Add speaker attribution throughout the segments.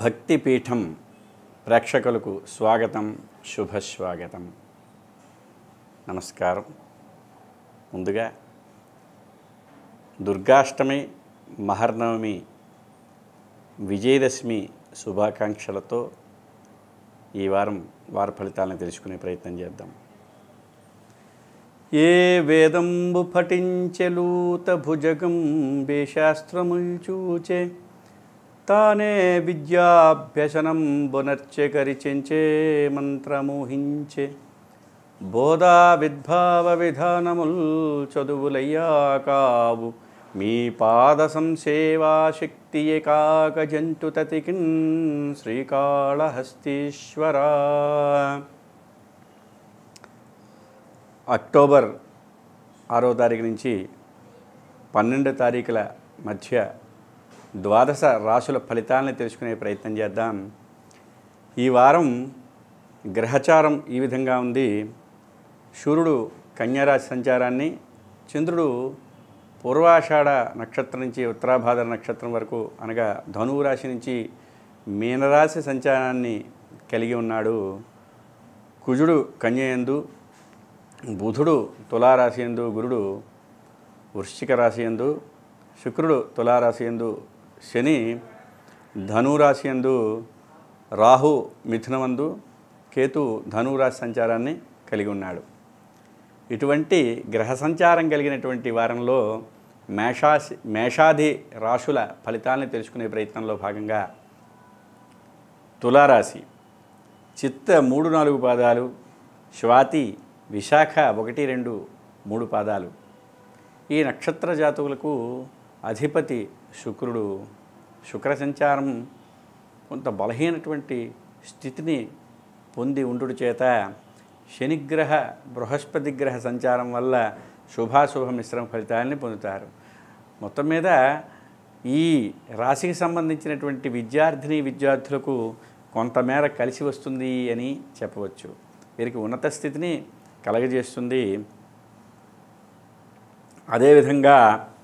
Speaker 1: భక్తిపీఠం ప్రేక్షకులకు స్వాగతం శుభస్వాగతం నమస్కారం ముందుగా దుర్గాష్టమి మహర్నవమి విజయదశమి శుభాకాంక్షలతో ఈ వారం వార ఫలితాలను తెలుసుకునే ప్రయత్నం చేద్దాం ఏ వేదంబు పఠించెలూత భుజగం వేశాస్త్రముల్ చూచే తానే విద్యాభ్యసనం బునర్చెకరిచెంచే మంత్రమోహించే బోధా విద్భావ విధానముల్ చదువులయ్యా కావు మీ పాద సంసేవా శక్తి ఏకాక జంటు తతికిన్ శ్రీకాళహస్తీశ్వరా అక్టోబర్ ఆరో తారీఖు నుంచి పన్నెండు తారీఖుల మధ్య ద్వాదశ రాశుల ఫలితాలను తెలుసుకునే ప్రయత్నం చేద్దాం ఈ వారం గ్రహచారం ఈ విధంగా ఉంది సూర్యుడు కన్యారాశి సంచారాన్ని చంద్రుడు పూర్వాషాఢ నక్షత్రం నుంచి ఉత్తరాభాద్ర నక్షత్రం వరకు అనగా ధనువు రాశి నుంచి మీనరాశి సంచారాన్ని కలిగి ఉన్నాడు కుజుడు కన్యయందు బుధుడు తులారాశి ఎందు గురుడు వృశ్చిక రాశి ఎందు శుక్రుడు తులారాశి ఎందు శని ధనురాశి ఎందు రాహు మిథునమందు కేతు ధనురాశి సంచారాన్ని కలిగి ఉన్నాడు ఇటువంటి గ్రహ సంచారం కలిగినటువంటి వారంలో మేషాసి మేషాది రాశుల ఫలితాలను తెలుసుకునే ప్రయత్నంలో భాగంగా తులారాశి చిత్త మూడు నాలుగు పాదాలు స్వాతి విశాఖ ఒకటి రెండు మూడు పాదాలు ఈ నక్షత్ర జాతకులకు అధిపతి శుక్రుడు శుక్ర సంచారం కొంత బలహీనటువంటి స్థితిని పొంది ఉండుడు చేత శనిగ్రహ బృహస్పతి గ్రహ సంచారం వల్ల శుభాశుభ మిశ్రమ ఫలితాలని పొందుతారు మొత్తం మీద ఈ రాశికి సంబంధించినటువంటి విద్యార్థిని విద్యార్థులకు కొంతమేర కలిసి వస్తుంది అని చెప్పవచ్చు వీరికి ఉన్నత స్థితిని కలగజేస్తుంది అదేవిధంగా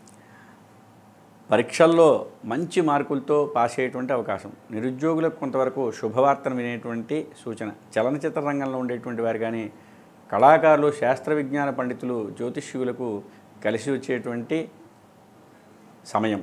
Speaker 1: పరీక్షల్లో మంచి మార్కులతో పాస్ అయ్యేటువంటి అవకాశం నిరుద్యోగులకు కొంతవరకు శుభవార్తను వినేటువంటి సూచన చలనచిత్ర రంగంలో ఉండేటువంటి వారు కానీ కళాకారులు శాస్త్ర విజ్ఞాన పండితులు జ్యోతిష్యులకు కలిసి వచ్చేటువంటి సమయం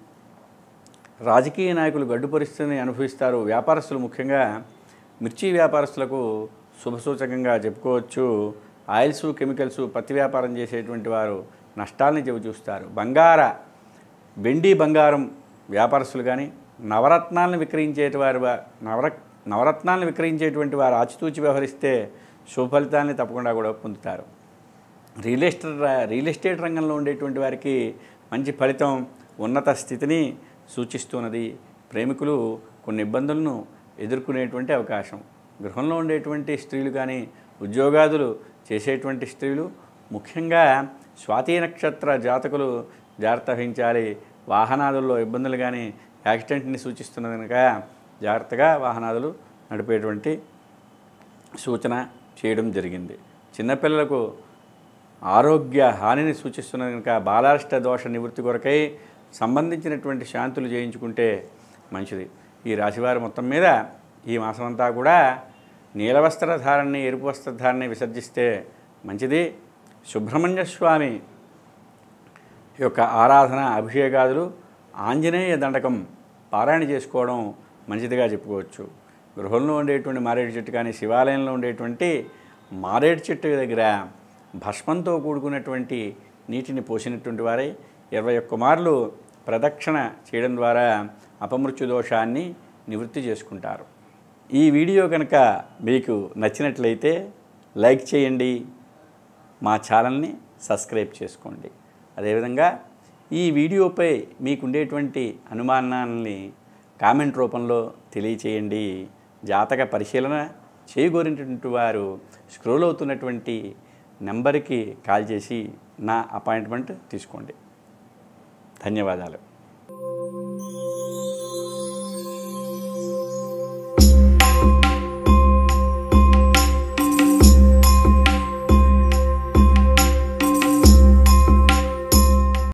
Speaker 1: రాజకీయ నాయకులు గడ్డు పరిస్థితిని అనుభవిస్తారు వ్యాపారస్తులు ముఖ్యంగా మిర్చి వ్యాపారస్తులకు శుభసూచకంగా చెప్పుకోవచ్చు ఆయిల్స్ కెమికల్స్ పత్తి వ్యాపారం చేసేటువంటి వారు నష్టాలని చెవి చూస్తారు బంగార వెండి బంగారం వ్యాపారస్తులు కానీ నవరత్నాలను విక్రయించేటి వారు నవర నవరత్నాలను విక్రయించేటువంటి వారు ఆచితూచి వ్యవహరిస్తే శుభఫలితాన్ని తప్పకుండా కూడా పొందుతారు రియల్ ఎస్టేట్ రియల్ ఎస్టేట్ రంగంలో ఉండేటువంటి వారికి మంచి ఫలితం ఉన్నత స్థితిని సూచిస్తున్నది ప్రేమికులు కొన్ని ఇబ్బందులను ఎదుర్కొనేటువంటి అవకాశం గృహంలో ఉండేటువంటి స్త్రీలు కానీ ఉద్యోగాదులు చేసేటువంటి స్త్రీలు ముఖ్యంగా స్వాతి నక్షత్ర జాతకులు జాగ్రత్త వహించాలి వాహనాదుల్లో ఇబ్బందులు కానీ యాక్సిడెంట్ని సూచిస్తున్నది కనుక జాగ్రత్తగా వాహనాదులు నడిపేటువంటి సూచన చేయడం జరిగింది చిన్నపిల్లలకు ఆరోగ్య హానిని సూచిస్తున్నది కనుక బాలారిష్ట దోష నివృత్తి కొరకై సంబంధించినటువంటి శాంతులు చేయించుకుంటే మంచిది ఈ రాశివారి మొత్తం మీద ఈ మాసమంతా కూడా నీలవస్త్రధారణని ఎరుపు వస్త్రధారణని విసర్జిస్తే మంచిది సుబ్రహ్మణ్య స్వామి యొక్క ఆరాధన అభిషేకాదులు ఆంజనేయ దండకం పారాయణ చేసుకోవడం మంచిదిగా చెప్పుకోవచ్చు గృహంలో ఉండేటువంటి మారేడు చెట్టు కానీ శివాలయంలో ఉండేటువంటి మారేడు చెట్టు దగ్గర భస్మంతో కూడుకున్నటువంటి నీటిని పోసినటువంటి వారే ఇరవై ఒక్క మార్లు ప్రదక్షిణ చేయడం ద్వారా అపమృత్యు దోషాన్ని నివృత్తి చేసుకుంటారు ఈ వీడియో కనుక మీకు నచ్చినట్లయితే లైక్ చేయండి మా ఛానల్ని సబ్స్క్రైబ్ చేసుకోండి అదేవిధంగా ఈ వీడియోపై మీకుండేటువంటి అనుమానాలని కామెంట్ రూపంలో తెలియచేయండి జాతక పరిశీలన చేయగోరినటువంటి వారు స్క్రోల్ అవుతున్నటువంటి నెంబర్కి కాల్ చేసి నా అపాయింట్మెంట్ తీసుకోండి ధన్యవాదాలు